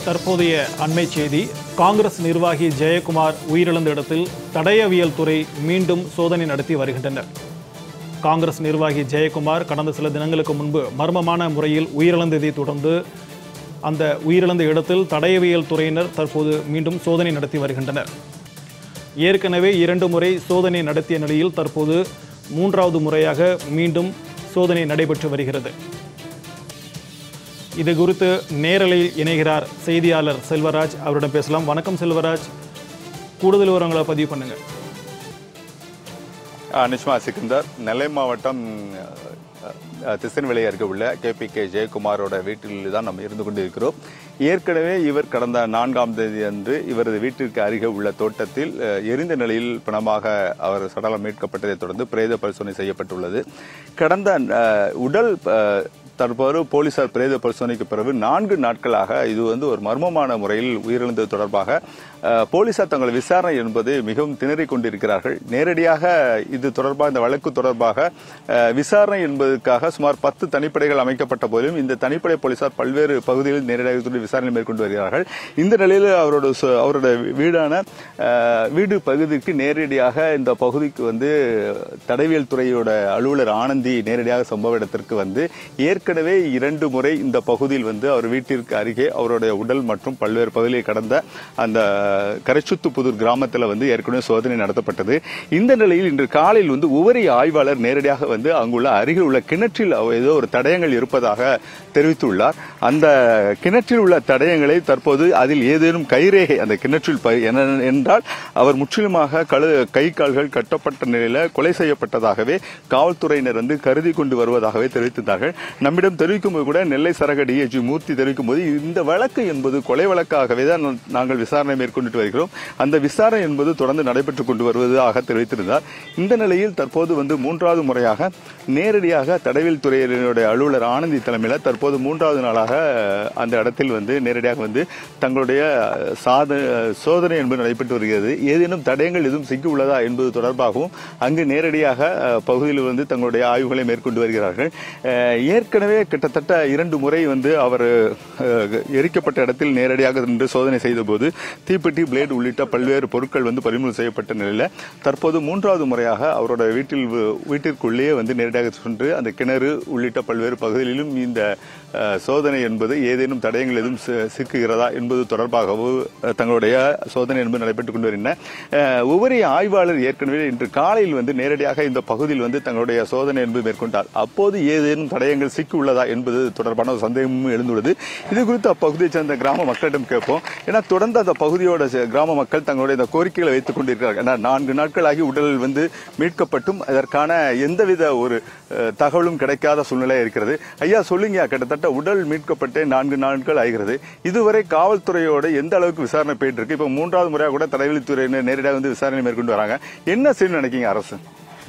தற்போதைய அண்மை செய்தி காங்கிரஸ் நிர்வாகி ஜெயக்குமார் உயிரிழந்த இடத்தில் தடயவியல் துறை மீண்டும் சோதனை நடத்தி வருகின்றனர் காங்கிரஸ் நிர்வாகி ஜெயக்குமார் கடந்த சில தினங்களுக்கு முன்பு மர்மமான முறையில் உயிரிழந்ததை தொடர்ந்து அந்த உயிரிழந்த இடத்தில் தடயவியல் துறையினர் தற்போது மீண்டும் சோதனை நடத்தி வருகின்றனர் ஏற்கனவே இரண்டு முறை சோதனை நடத்திய நிலையில் தற்போது மூன்றாவது முறையாக மீண்டும் சோதனை நடைபெற்று வருகிறது இது குறித்து நேரலையில் இணைகிறார் செய்தியாளர் செல்வராஜ் அவரிடம் பேசலாம் வணக்கம் செல்வராஜ் கூடுதல் விவரங்களை பதிவு பண்ணுங்க நிஷ்மா சிக்கந்தர் நெல்லை மாவட்டம் அஹ், திசைன்விளை அருகே உள்ள கே பி கே ஜெயக்குமாரோட வீட்டில் தான் நம்ம இருந்து கொண்டிருக்கிறோம் ஏற்கனவே இவர் கடந்த நான்காம் தேதி அன்று இவரது வீட்டிற்கு அருகே உள்ள தோட்டத்தில் அஹ், எரிந்த நிலையில் பிணமாக அவர் சடலம் மீட்கப்பட்டதைத் தொடர்ந்து பிரேத பரிசோதனை செய்யப்பட்டுள்ளது கடந்த அஹ், உடல் அஹ், தற்போது போலீசார் பிரேத பரிசோதனைக்கு பிறகு நான்கு நாட்களாக இது வந்து ஒரு மர்மமான முறையில் உயிரிழந்தது தொடர்பாக அஹ், போலீசார் தங்கள் விசாரணை என்பது மிகவும் திணறிக் கொண்டிருக்கிறார்கள் நேரடியாக இது தொடர்பாக இந்த வழக்கு தொடர்பாக அஹ், விசாரணை என்பதற்காக சுமார் பத்து தனிப்படைகள் அமைக்கப்பட்ட போதிலும் இந்த தனிப்படை போலீசார் பல்வேறு பகுதிகளில் நேரடியாக சென்று விசாரணை மேற்கொண்டு வருகிறார்கள் இந்த நிலையில் அவரோட சொ- அவரோட வீடான அஹ், வீடு பகுதிக்கு நேரடியாக இந்த பகுதிக்கு வந்து தடவியல் துறையோட அலுவலர் ஆனந்தி நேரடியாக சம்பவ இடத்திற்கு வந்து ஏற்கனவே இரண்டு முறை இந்த பகுதியில் வந்து அவர் வீட்டிற்கு அருகே அவருடைய உடல் மற்றும் பல்வேறு பகுதியை கடந்த அந்த கரைச்சுத்து புதூர் கிராமத்தில் வந்து ஏற்கனவே சோதனை நடத்தப்பட்டது இந்த நிலையில் இன்று காலையில் வந்து உவரி ஆய்வாளர் நேரடியாக வந்து அங்குள்ள அருகில் உள்ள கிணற்றில் ஏதோ ஒரு தடயங்கள் இருப்பதாக தெரிவித்துள்ளார் அந்த கிணற்றில் உள்ள தடயங்களை தற்போது அதில் ஏதேனும் கைரேகை அந்த கிணற்றில் ப- என்ன- என்றால் அவர் முற்றிலுமாக கழு கை கால்கள் கட்டப்பட்ட நிலையில கொலை செய்யப்பட்டதாகவே காவல்துறையினர் வந்து கருதி கொண்டு வருவதாகவே தெரிவித்திருந்தார்கள் நம்மிடம் தெரிவிக்கும் போது கூட நெல்லை சரக டிஎஜி மூர்த்தி தெரிவிக்கும் போது இந்த வழக்கு என்பது கொலை வழக்காகவே தான் நாங்கள் விசாரணை மேற்கொண்டுட்டு வருகிறோம் அந்த விசாரணை என்பது தொடர்ந்து நடைபெற்றுக் கொண்டு வருவதாக தெரிவித்திருந்தார் இந்த நிலையில் தற்போது வந்து மூன்றாவது முறையாக நேரடியாக தடவில் துறையினுடைய அலுவலர் ஆனந்தி தலைமையில் தற்போது மூன்றாவது நாளாக அந்த இடத்தில் வந்து நேரடியாக வந்து தங்களுடைய சாத சோதனை என்பது நடைபெற்று வருகிறது ஏதேனும் தடயங்கள் எதுவும் சிக்கி உள்ளதா என்பது தொடர்பாகவும் அங்கு நேரடியாக அஹ், பகுதியில் வந்து தங்களுடைய ஆய்வுகளை மேற்கொண்டு வருகிறார்கள் அஹ், ஏற்கனவே கிட்டத்தட்ட இரண்டு முறை வந்து அவர் அஹ், எரிக்கப்பட்ட இடத்தில் நேரடியாக நின்று சோதனை செய்தபோது தீப்பெட்டி பிளேடு உள்ளிட்ட பல்வேறு பொருட்கள் வந்து பறிமுதல் செய்யப்பட்ட நிலையில் தற்போது மூன்றாவது முறையாக அவரோட வீட்டில் வீட்டிற்குள்ளேயே வந்து நேரடியாக சென்று அந்த கிணறு உள்ளிட்ட பல்வேறு பகுதிகளிலும் இந்த அஹ், சோதனை என்பது ஏதேனும் தடயங்கள் எதுவும் சி- சிக்குகிறதா என்பது தொடர்பாகவும் அஹ், தங்களுடைய சோதனை என்பது நடைபெற்றுக் கொண்டு வருகின்றன அஹ், ஒவ்வொரு ஆய்வாளர் ஏற்கனவே இன்று காலையில் வந்து நேரடியாக இந்த பகுதியில் வந்து தங்களுடைய சோதனை என்பது மேற்கொண்டார் அப்போது ஏதேனும் தடயங்கள் சிக்கி உள்ளதா என்பது தொடர்பான ஒரு சந்தேகமும் எழுந்துள்ளது இது குறித்து அப்பகுதியைச் சேர்ந்த கிராம மக்களிடம் கேட்போம் ஏன்னா தொடர்ந்து அந்த பகுதியோட சே- கிராம மக்கள் தங்களுடைய இந்த கோரிக்கைகளை வைத்துக் கொண்டிருக்கிறார்கள் ஏன்னா நான்கு நாட்களாகி உடல் வந்து மீட்கப்பட்டும் அதற்கான எந்தவித ஒரு அஹ், தகவலும் கிடைக்காத சூழ்நிலை இருக்கிறது ஐயா சொல்லுங்க கிட்டத்தட்ட உடல் மீட்கப்பட்டு நான்கு நாட்கள் ஆகிறது இதுவரை காவல்துறையோட எந்த அளவுக்கு விசாரணை போயிட்டு இருக்கு இப்ப மூன்றாவது முறையாக கூட தடவியல்துறையினர் நேரடியாக வந்து விசாரணை மேற்கொண்டு வராங்க என்ன செய்யணும்னு நினைக்கீங்க அரசு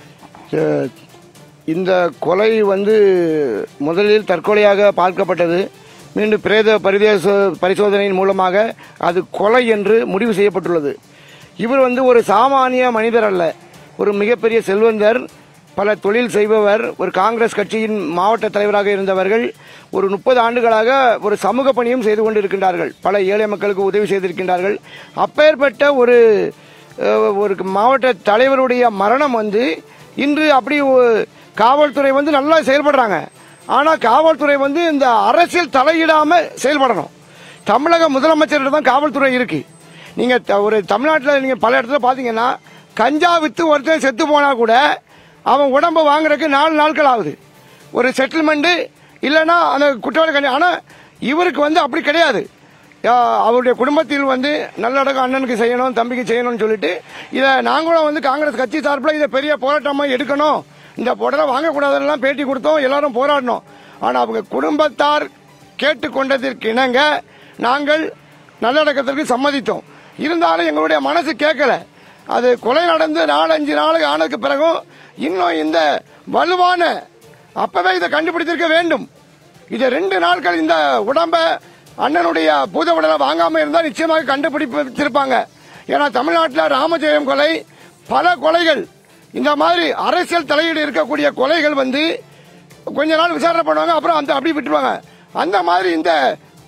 அஹ் இந்த கொலை வந்து முதலில் தற்கொலையாக பார்க்கப்பட்டது மீண்டும் பிரேத பரிதேச பரிசோதனையின் மூலமாக அது கொலை என்று முடிவு செய்யப்பட்டுள்ளது இவர் வந்து ஒரு சாமானிய மனிதர் அல்ல ஒரு மிகப்பெரிய செல்வந்தர் பல தொழில் செய்பவர் ஒரு காங்கிரஸ் கட்சியின் மாவட்ட தலைவராக இருந்தவர்கள் ஒரு முப்பது ஆண்டுகளாக ஒரு சமூக பணியும் செய்து கொண்டிருக்கின்றார்கள் பல ஏழை மக்களுக்கு உதவி செய்திருக்கின்றார்கள் அப்பேற்பட்ட ஒரு அஹ், ஒரு மாவட்ட தலைவருடைய மரணம் வந்து இன்று அப்படி ஒ- காவல்துறை வந்து நல்லா செயல்படுறாங்க ஆனால் காவல்துறை வந்து இந்த அரசியல் தலையிடாம செயல்படணும் தமிழக முதலமைச்சர்கிட்ட தான் காவல்துறை இருக்கு நீங்க த- ஒரு தமிழ்நாட்டில் நீங்க பல இடத்துல பாத்தீங்கன்னா கஞ்சா வித்து ஒருத்தன் செத்து போனா கூட அவன் உடம்ப வாங்குறதுக்கு நாலு நாட்கள் ஆகுது ஒரு செட்டில்மெண்ட் இல்லைன்னா அந்த குற்றவாளி கல்யாணம் ஆனால் இவருக்கு வந்து அப்படி கிடையாது யா- அவருடைய குடும்பத்தில் வந்து நல்லடக்கம் அண்ணனுக்கு செய்யணும் தம்பிக்கு செய்யணும்னு சொல்லிட்டு இதை நாங்களும் வந்து காங்கிரஸ் கட்சி சார்பில் இதை பெரிய போராட்டமாக எடுக்கணும் இந்த புடலை வாங்கக்கூடாதுன்னெல்லாம் பேட்டி கொடுத்தோம் எல்லாரும் போராடினோம் ஆனால் அவங்க குடும்பத்தார் கேட்டுக்கொண்டதற்கு இணங்க நாங்கள் நல்லடக்கத்திற்கு சம்மதித்தோம் இருந்தாலும் எங்களுடைய மனசு கேட்கல அது கொலை நடந்து நாலஞ்சு நாளுக்கு ஆனதுக்கு பிறகும் இன்னும் இந்த வலுவான அப்பவே இதை கண்டுபிடித்திருக்க வேண்டும் இது ரெண்டு நாட்கள் இந்த உடம்ப அண்ணனுடைய பூத உடலை வாங்காம இருந்தா நிச்சயமாக கண்டுபிடிச்சிருப்பாங்க ஏன்னா தமிழ்நாட்டில் ராமஜெயம் கொலை பல கொலைகள் இந்த மாதிரி அரசியல் தலையீடு இருக்கக்கூடிய கொலைகள் வந்து கொஞ்ச நாள் விசாரணை பண்ணுவாங்க அப்புறம் அந்த அப்படி விட்டுருவாங்க அந்த மாதிரி இந்த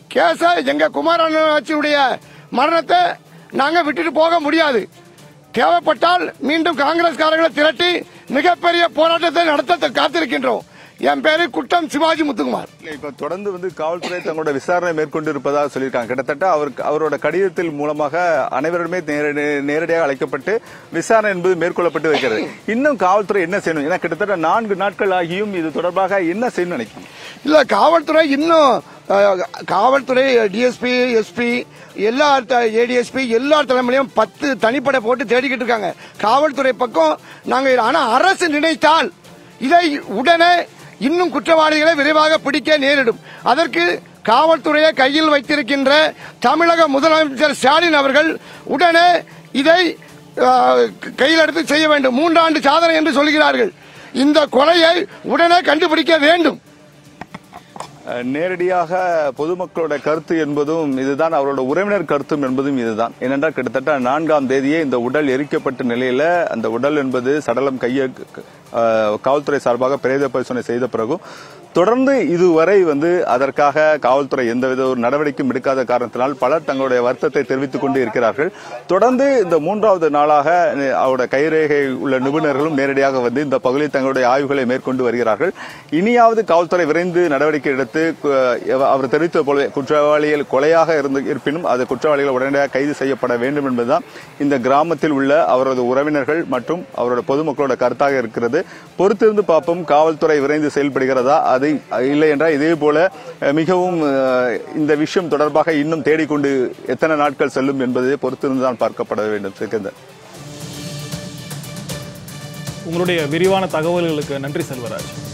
கேஸை எங்க குமாரநாச்சியுடைய மரணத்தை நாங்க விட்டுட்டு போக முடியாது தேவைப்பட்டால் மீண்டும் காங்கிரஸ்காரர்களை திரட்டி மிகப்பெரிய போராட்டத்தை நடத்த காத்திருக்கின்றோம் என் பேரு குட்டம் சிவாஜி முத்துக்குமார் இல்ல, இப்ப தொடர்ந்து வந்து காவல்துறை தங்களோட விசாரணை மேற்கொண்டு இருப்பதாக சொல்லியிருக்காங்க கிட்டத்தட்ட அவருக்கு அவரோட கடிதத்தில் மூலமாக அனைவருமே நேரடி- நேரடியாக அழைக்கப்பட்டு விசாரணை என்பது மேற்கொள்ளப்பட்டு வைக்கிறது இன்னும் காவல்துறை என்ன செய்யணும் ஏன்னா கிட்டத்தட்ட நான்கு நாட்கள் ஆகியும் இது தொடர்பாக என்ன செய்யணும் நினைக்கும் இல்ல காவல்துறை இன்னும் அஹ், காவல்துறை டிஎஸ்பி எஸ்பி எல்லா ஏடிஎஸ்பி எல்லா தலைமையிலும் பத்து தனிப்படை போட்டு தேடிக்கிட்டு இருக்காங்க காவல்துறை பக்கம் நாங்க ஆனா அரசு நினைத்தால் இதை உடனே இன்னும் குற்றவாளிகளை விரைவாக பிடிக்க நேரிடும் அதற்கு காவல்துறையை கையில் வைத்திருக்கின்ற தமிழக முதலமைச்சர் ஸ்டாலின் அவர்கள் உடனே இதை அஹ், கையில் எடுத்து செய்ய வேண்டும் மூன்றாண்டு சாதனை என்று சொல்கிறார்கள் இந்த கொலையை உடனே கண்டுபிடிக்க வேண்டும் அஹ், நேரடியாக பொதுமக்களோட கருத்து என்பதும் இதுதான் அவரோட உறவினர் கருத்தும் என்பதும் இதுதான் ஏனென்றால் கிட்டத்தட்ட நான்காம் தேதியே இந்த உடல் எரிக்கப்பட்ட நிலையில அந்த உடல் என்பது சடலம் கைய அஹ், காவல்துறை சார்பாக பிரேத பரிசோதனை செய்த பிறகும் தொடர்ந்து இதுவரை வந்து அதற்காக காவல்துறை எந்தவித ஒரு நடவடிக்கையும் எடுக்காத காரணத்தினால் பலர் தங்களுடைய வருத்தத்தை தெரிவித்துக் கொண்டு இருக்கிறார்கள் தொடர்ந்து இந்த மூன்றாவது நாளாக அஹ், அவருடைய கைரேகை உள்ள நிபுணர்களும் நேரடியாக வந்து இந்த பகுதியில் தங்களுடைய ஆய்வுகளை மேற்கொண்டு வருகிறார்கள் இனியாவது காவல்துறை விரைந்து நடவடிக்கை எடுத்து கு- அவர் தெரிவித்தது போலவே குற்றவாளிகள் கொலையாக இருந்து இருப்பினும் அது குற்றவாளிகள் உடனடியாக கைது செய்யப்பட வேண்டும் என்பதுதான் இந்த கிராமத்தில் உள்ள அவரது உறவினர்கள் மற்றும் அவரோட பொதுமக்களோட கருத்தாக இருக்கிறது பொறுத்திருந்து பார்ப்போம் காவல்துறை விரைந்து செயல்படுகிறதா அது இல்லை என்றால் இதே போல அஹ், மிகவும் அஹ், இந்த விஷயம் தொடர்பாக இன்னும் தேடிக்கொண்டு எத்தனை நாட்கள் செல்லும் என்பதை பொறுத்திருந்து தான் பார்க்கப்பட வேண்டும் சிக்கந்தர் உங்களுடைய விரிவான தகவல்களுக்கு நன்றி செல்வராஜ்